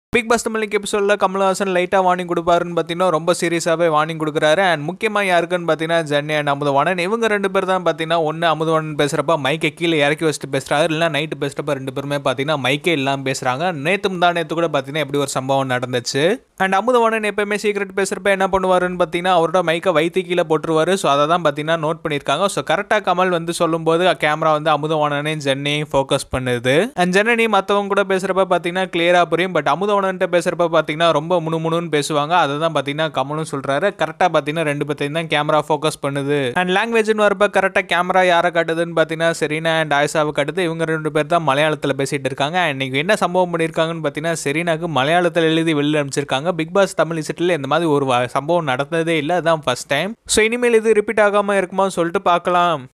big pass Tamil எபிசோடில் கமல்ஹாசன் லைட்டாக warning கொடுப்பாருன்னு பார்த்தீங்கன்னா ரொம்ப சீரியஸாகவே வார்னிங் கொடுக்குறாரு அண்ட் முக்கியமாக யாருக்குன்னு பார்த்தீங்கன்னா ஜென்னி அண்ட் அமுதவாணன் இவங்க ரெண்டு பேர் தான் பார்த்தீங்கன்னா ஒன்று அமுதவாணன் பேசுகிறப்ப மைக்கை கீழே இறக்கி வச்சுட்டு பேசுகிறாரு இல்லைனா நைட்டு பேசுகிறப்ப ரெண்டு பேருமே பார்த்தீங்கன்னா மைக்கே இல்லாமல் பேசுகிறாங்க நேற்று தான் நேற்று கூட பார்த்தீங்கன்னா இப்படி ஒரு சம்பவம் நடந்துச்சு அண்ட் அமுதவாணன் எப்பயுமே சீக்ரெட் பேசுகிறப்ப என்ன பண்ணுவாருன்னு பார்த்தீங்கன்னா அவரோட மைக்கை வைத்து கீழே போட்டுருவாரு ஸோ அதை தான் பார்த்தீங்கன்னா நோட் பண்ணியிருக்காங்க ஸோ கரெக்டாக கமல் வந்து சொல்லும்போது கேமரா வந்து அமுதவாணனையும் ஜென்னியும் ஃபோக்கஸ் பண்ணுது அண்ட் ஜென்னி மற்றவங்க கூட பேசுகிறப்ப பார்த்தீங்கன்னா கிளியராக புரியும் பட் அமுதவாணன்ட்ட பேசுகிறப்ப பார்த்தீங்கன்னா ரொம்ப முணுமுணுன்னு பேசுவாங்க அதை தான் பார்த்தீங்கன்னா கமலும் சொல்கிறாரு கரெக்டாக பார்த்தீங்கன்னா ரெண்டு பேர்த்தையும் தான் கேமரா ஃபோக்கஸ் பண்ணுது அண்ட் லாங்குவேஜ்னு வரப்ப கரெக்டாக கேமரா யாரை காட்டுதுன்னு பார்த்தீங்கன்னா செரீனா அண்ட் ஆயிஷாவை காட்டுது இவங்க ரெண்டு பேர் தான் மலையாளத்தில் பேசிட்டு இருக்காங்க அண்ட் இன்னைக்கு என்ன சம்பவம் பண்ணியிருக்காங்கன்னு பார்த்தீங்கன்னா செரீனாக்கு மலையாளத்தில் எழுதி வெளியில் அனுப்பிச்சிருக்காங்க பிக் பாஸ் தமிழ் இசட்டில் இந்த மாதிரி ஒரு வ- சம்பவம் நடந்ததே இல்லை அதான் ஃபர்ஸ்ட் டைம் ஸோ இனிமேல் இது ரிப்பீட் ஆகாமல் இருக்குமான்னு சொல்லிட்டு பார்க்கலாம்